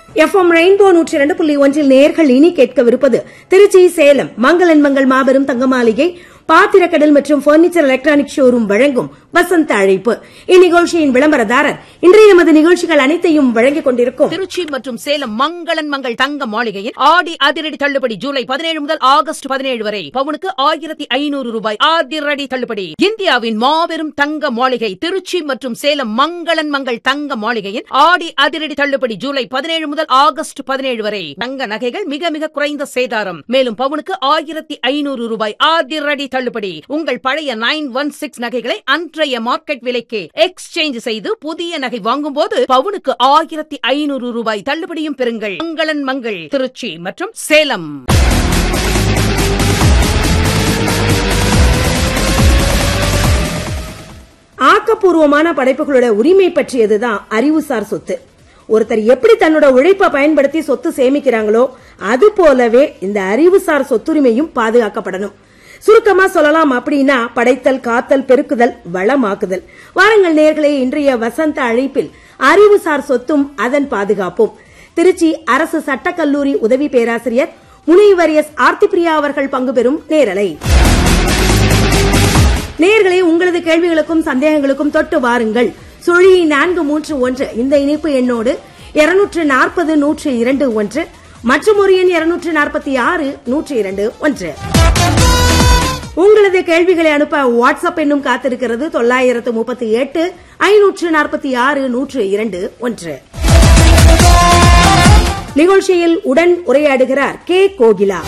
FM rainbow நூற்றி இரண்டு புள்ளி ஒன்றில் நேர்கள் இனி கேட்கவிருப்பது திருச்சி சேலம் மங்களன் மங்கள் மாபெரும் தங்க மாளிகை பாத்திரக்கடல் மற்றும் பர்னிச்சர் எலக்ட்ரானிக் ஷோரூம் வழங்கும் வசந்த அழைப்பு இந்நிகழ்ச்சியின் விளம்பரதாரர் இன்றைய நமது நிகழ்ச்சிகள் அனைத்தையும் வழங்கிக் கொண்டிருக்கும் திருச்சி மற்றும் சேலம் மங்களன் மங்கள் தங்க மாளிகையில் ஆடி அதிரடி தள்ளுபடி ஜூலை பதினேழு முதல் ஆகஸ்ட் பதினேழு வரை பவுனுக்கு ஆயிரத்தி ஐநூறு ரூபாய் அதிரடி தள்ளுபடி இந்தியாவின் மாபெரும் தங்க மாளிகை திருச்சி மற்றும் சேலம் மங்களன் மங்கள் தங்க மாளிகையில் ஆடி அதிரடி தள்ளுபடி ஜூலை பதினேழு முதல் ஆகஸ்ட் பதினேழு வரை தங்க நகைகள் மிக மிக குறைந்த சேதாரம் மேலும் பவுனுக்கு ஆயிரத்தி ஐநூறு ரூபாய் அதிரடி தள்ளுபடி உங்கள் பழைய நைன் ஒன் சிக்ஸ் நகைகளை அன்றைய மார்க்கெட் விலைக்கு எக்ஸ்சேஞ்ச் செய்து புதிய நகை வாங்கும் போது பவுனுக்கு ஆயிரத்தி ஐநூறு ரூபாய் தள்ளுபடியும் பெறுங்கள் மங்களன் மங்கள் திருச்சி மற்றும் சேலம் ஆக்கப்பூர்வமான படைப்புகளோட உரிமை பற்றியதுதான் அறிவுசார் சொத்து ஒருத்தர் எப்படி தன்னோட உழைப்பை பயன்படுத்தி சொத்து சேமிக்கிறாங்களோ அது போலவே இந்த அறிவுசார் சொத்துரிமையும் பாதுகாக்கப்படணும் சுருக்கமா சொல்லலாம் அப்படின்னா படைத்தல் காத்தல் பெருக்குதல் வளமாக்குதல் வாருங்கள் நேர்களே இன்றைய வசந்த அழைப்பில் அறிவுசார் சொத்தும் அதன் பாதுகாப்பும் திருச்சி அரசு சட்டக்கல்லூரி உதவி பேராசிரியர் முனைவர் எஸ் ஆர்த்திபிரியா அவர்கள் பங்கு பெறும் நேரலை நேயர்களே உங்களது கேள்விகளுக்கும் சந்தேகங்களுக்கும் தொட்டு வாருங்கள் சுழி நான்கு மூன்று ஒன்று இந்த இணைப்பு எண்ணோடு இருநூற்று நாற்பது நூற்று இரண்டு ஒன்று மற்றும் ஒரு எண் இருநூற்று நாற்பத்தி ஆறு நூற்று இரண்டு ஒன்று உங்களது கேள்விகளை அனுப்ப வாட்ஸ்அப் என்னும் காத்திருக்கிறது தொள்ளாயிரத்து முப்பத்தி எட்டு ஐநூற்று நாற்பத்தி ஆறு நூற்று இரண்டு ஒன்று நிகழ்ச்சியில் உடன் உரையாடுகிறார் கே கோகிலா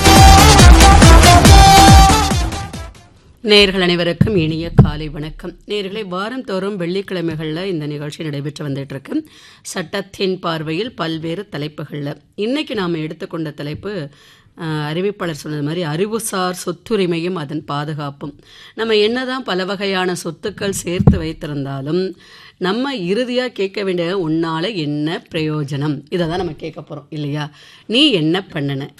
நேர்கள் அனைவருக்கும் இனிய காலை வணக்கம் நேர்களை வாரந்தோறும் வெள்ளிக்கிழமைகளில் இந்த நிகழ்ச்சி நடைபெற்று வந்துட்டு இருக்கு சட்டத்தின் பார்வையில் பல்வேறு தலைப்புகளில் இன்னைக்கு நாம் எடுத்துக்கொண்ட தலைப்பு அஹ், அறிவிப்பாளர் சொன்னது மாதிரி அறிவுசார் சொத்துரிமையும் அதன் பாதுகாப்பும் நம்ம என்னதான் பல வகையான சொத்துக்கள் சேர்த்து வைத்திருந்தாலும் நம்ம இறுதியாக கேட்க வேண்டிய உன்னால என்ன பிரயோஜனம் இதை தான் நம்ம கேட்க போகிறோம் இல்லையா நீ என்ன பண்ணன